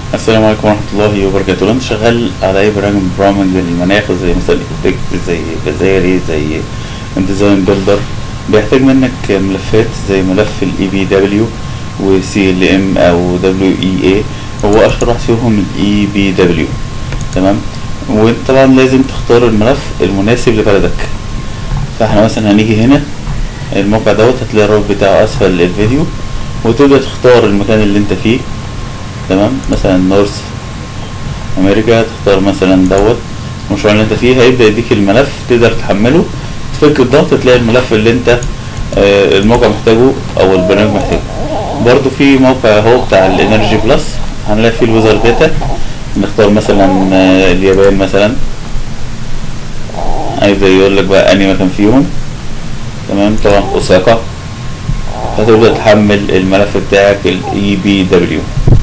السلام عليكم ورحمة الله وبركاته لو انت شغال على اي برنامج من برامج المناخ زي مثلا افكت زي جزائري زي ديزاين بيلدر بيحتاج منك ملفات زي ملف الاي بي دبليو وسي ال ام او دبليو اي اي هو اشهر واحد فيهم الاي بي دبليو تمام وانت طبعا لازم تختار الملف المناسب لبلدك فاحنا مثلا هنيجي هنا الموقع دوت هتلاقي الرابط بتاعه اسفل الفيديو وتبدأ تختار المكان اللي انت فيه تمام مثلا نورث امريكا تختار مثلا دوت المشروع اللي انت فيه هيبدأ يديك الملف تقدر تحمله تفك الضغط تلاقي الملف اللي انت آه، الموقع محتاجه او البرنامج محتاجه برضو في موقع اهو بتاع الانرجي بلس هنلاقي فيه الوزر داتا نختار مثلا آه، اليابان مثلا هيبدأ يقول لك بقى انهي مكان فيهم تمام طبعا اوساكا هتبدأ تحمل الملف بتاعك الاي بي دبليو